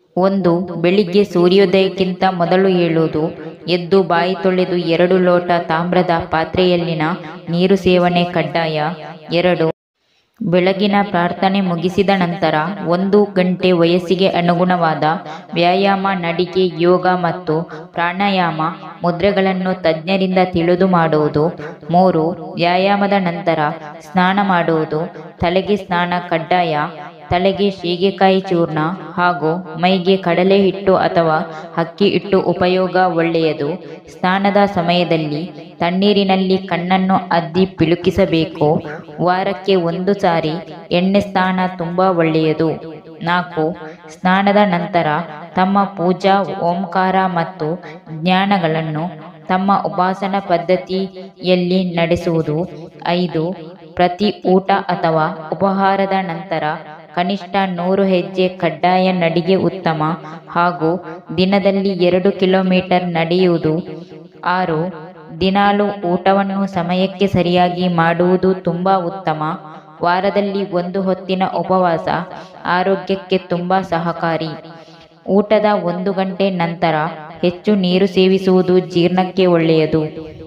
ಒಂದು ಬೆಳಿಗ್ಗೆ ಸೂರ್ಯೋದಯಕ್ಕಿಂತ ಮೊದಲು ಏಳುವುದು ಎದ್ದು ಬಾಯಿ ತೊಳೆದು ಎರಡು ಲೋಟ ತಾಮ್ರದ ಪಾತ್ರೆಯಲ್ಲಿನ ನೀರು ಸೇವನೆ ಕಡ್ಡಾಯ ಎರಡು ಬೆಳಗಿನ ಪ್ರಾರ್ಥನೆ ಮುಗಿಸಿದ ನಂತರ ಒಂದು ಗಂಟೆ ವಯಸ್ಸಿಗೆ ಅನುಗುಣವಾದ ವ್ಯಾಯಾಮ ನಡಿಗೆ ಯೋಗ ಮತ್ತು ಪ್ರಾಣಾಯಾಮ ಮುದ್ರೆಗಳನ್ನು ತಜ್ಞರಿಂದ ತಿಳಿದು ಮಾಡುವುದು ಮೂರು ವ್ಯಾಯಾಮದ ನಂತರ ಸ್ನಾನ ಮಾಡುವುದು ತಲೆಗೆ ಸ್ನಾನ ಕಡ್ಡಾಯ ತಲೆಗೆ ಶೀಗೆಕಾಯಿ ಚೂರ್ಣ ಹಾಗೂ ಮೈಗೆ ಕಡಲೆ ಹಿಟ್ಟು ಅಥವಾ ಅಕ್ಕಿ ಹಿಟ್ಟು ಉಪಯೋಗ ಒಳ್ಳೆಯದು ಸ್ನಾನದ ಸಮಯದಲ್ಲಿ ತಣ್ಣೀರಿನಲ್ಲಿ ಕಣ್ಣನ್ನು ಅದ್ದಿ ಪಿಳುಕಿಸಬೇಕು ವಾರಕ್ಕೆ ಒಂದು ಸಾರಿ ಎಣ್ಣೆ ಸ್ನಾನ ತುಂಬ ಒಳ್ಳೆಯದು ನಾಲ್ಕು ಸ್ನಾನದ ನಂತರ ತಮ್ಮ ಪೂಜಾ ಓಂಕಾರ ಮತ್ತು ಜ್ಞಾನಗಳನ್ನು ತಮ್ಮ ಉಪಾಸನ ಪದ್ಧತಿಯಲ್ಲಿ ನಡೆಸುವುದು ಐದು ಪ್ರತಿ ಊಟ ಅಥವಾ ಉಪಹಾರದ ನಂತರ ಕನಿಷ್ಠ ನೂರು ಹೆಜ್ಜೆ ಕಡ್ಡಾಯ ನಡಿಗೆ ಉತ್ತಮ ಹಾಗೂ ದಿನದಲ್ಲಿ ಎರಡು ಕಿಲೋಮೀಟರ್ ನಡೆಯುವುದು ಆರು ದಿನಾಲು ಊಟವನ್ನು ಸಮಯಕ್ಕೆ ಸರಿಯಾಗಿ ಮಾಡುವುದು ತುಂಬ ಉತ್ತಮ ವಾರದಲ್ಲಿ ಒಂದು ಹೊತ್ತಿನ ಉಪವಾಸ ಆರೋಗ್ಯಕ್ಕೆ ತುಂಬ ಸಹಕಾರಿ ಊಟದ ಒಂದು ಗಂಟೆ ನಂತರ ಹೆಚ್ಚು ನೀರು ಸೇವಿಸುವುದು ಜೀರ್ಣಕ್ಕೆ ಒಳ್ಳೆಯದು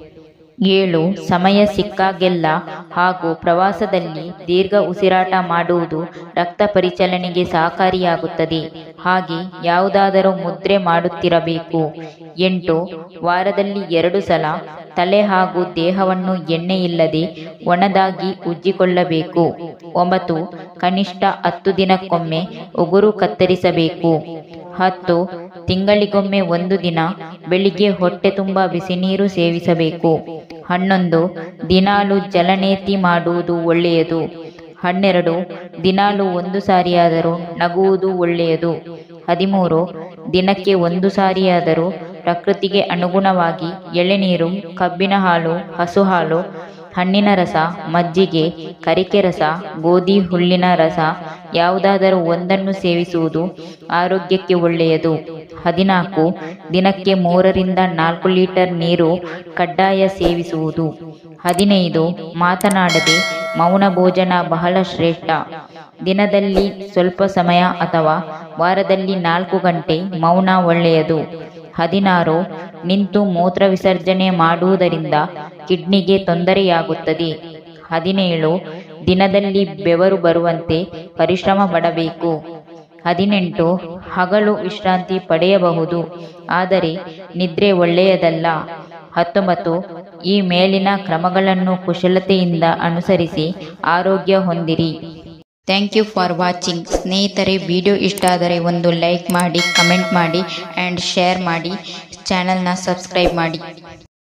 ಏಳು ಸಮಯ ಸಿಕ್ಕಾಗೆಲ್ಲ ಹಾಗೂ ಪ್ರವಾಸದಲ್ಲಿ ದೀರ್ಘ ಉಸಿರಾಟ ಮಾಡುವುದು ರಕ್ತ ಪರಿಚಲನೆಗೆ ಸಹಕಾರಿಯಾಗುತ್ತದೆ ಹಾಗೆ ಯಾವುದಾದರೂ ಮುದ್ರೆ ಮಾಡುತ್ತಿರಬೇಕು ಎಂಟು ವಾರದಲ್ಲಿ ಎರಡು ಸಲ ತಲೆ ಹಾಗೂ ದೇಹವನ್ನು ಎಣ್ಣೆಯಿಲ್ಲದೆ ಒಣದಾಗಿ ಉಜ್ಜಿಕೊಳ್ಳಬೇಕು ಒಂಬತ್ತು ಕನಿಷ್ಠ ಹತ್ತು ದಿನಕ್ಕೊಮ್ಮೆ ಉಗುರು ಕತ್ತರಿಸಬೇಕು ಹತ್ತು ತಿಂಗಳಿಗೊಮ್ಮೆ ಒಂದು ದಿನ ಬೆಳಿಗ್ಗೆ ಹೊಟ್ಟೆ ತುಂಬ ಬಿಸಿನೀರು ಸೇವಿಸಬೇಕು ಹನ್ನೊಂದು ದಿನಾಲು ಜಲನೇತಿ ಮಾಡುವುದು ಒಳ್ಳೆಯದು ಹನ್ನೆರಡು ದಿನಾಲು ಒಂದು ಸಾರಿಯಾದರೂ ನಗುವುದು ಒಳ್ಳೆಯದು ಹದಿಮೂರು ದಿನಕ್ಕೆ ಒಂದು ಸಾರಿಯಾದರೂ ಪ್ರಕೃತಿಗೆ ಅನುಗುಣವಾಗಿ ಎಳೆನೀರು ಕಬ್ಬಿನ ಹಾಲು ಹಸು ಹಾಲು ಹಣ್ಣಿನ ರಸ ಮಜ್ಜಿಗೆ ಕರಿಕೆ ರಸ ಗೋಧಿ ಹುಲ್ಲಿನ ರಸ ಯಾವುದಾದರೂ ಒಂದನ್ನು ಸೇವಿಸುವುದು ಆರೋಗ್ಯಕ್ಕೆ ಒಳ್ಳೆಯದು ಹದಿನಾಲ್ಕು ದಿನಕ್ಕೆ ಮೂರರಿಂದ ನಾಲ್ಕು ಲೀಟರ್ ನೀರು ಕಡ್ಡಾಯ ಸೇವಿಸುವುದು ಹದಿನೈದು ಮಾತನಾಡದೆ ಮೌನ ಭೋಜನ ಬಹಳ ಶ್ರೇಷ್ಠ ದಿನದಲ್ಲಿ ಸ್ವಲ್ಪ ಸಮಯ ಅಥವಾ ವಾರದಲ್ಲಿ ನಾಲ್ಕು ಗಂಟೆ ಮೌನ ಒಳ್ಳೆಯದು ಹದಿನಾರು ನಿಂತು ಮೂತ್ರ ವಿಸರ್ಜನೆ ಮಾಡುವುದರಿಂದ ಕಿಡ್ನಿಗೆ ತೊಂದರೆಯಾಗುತ್ತದೆ ಹದಿನೇಳು ದಿನದಲ್ಲಿ ಬೆವರು ಬರುವಂತೆ ಪರಿಶ್ರಮ ಪಡಬೇಕು ಹದಿನೆಂಟು ಹಗಲು ವಿಶ್ರಾಂತಿ ಪಡೆಯಬಹುದು ಆದರೆ ನಿದ್ರೆ ಒಳ್ಳೆಯದಲ್ಲ ಹತ್ತೊಂಬತ್ತು ಈ ಮೇಲಿನ ಕ್ರಮಗಳನ್ನು ಕುಶಲತೆಯಿಂದ ಅನುಸರಿಸಿ ಆರೋಗ್ಯ ಹೊಂದಿರಿ ಥ್ಯಾಂಕ್ ಯು ಫಾರ್ ವಾಚಿಂಗ್ ಸ್ನೇಹಿತರೆ ವಿಡಿಯೋ ಇಷ್ಟ ಆದರೆ ಒಂದು ಲೈಕ್ ಮಾಡಿ ಕಮೆಂಟ್ ಮಾಡಿ ಆ್ಯಂಡ್ ಶೇರ್ ಮಾಡಿ ಚಾನಲ್ನ ಸಬ್ಸ್ಕ್ರೈಬ್ ಮಾಡಿ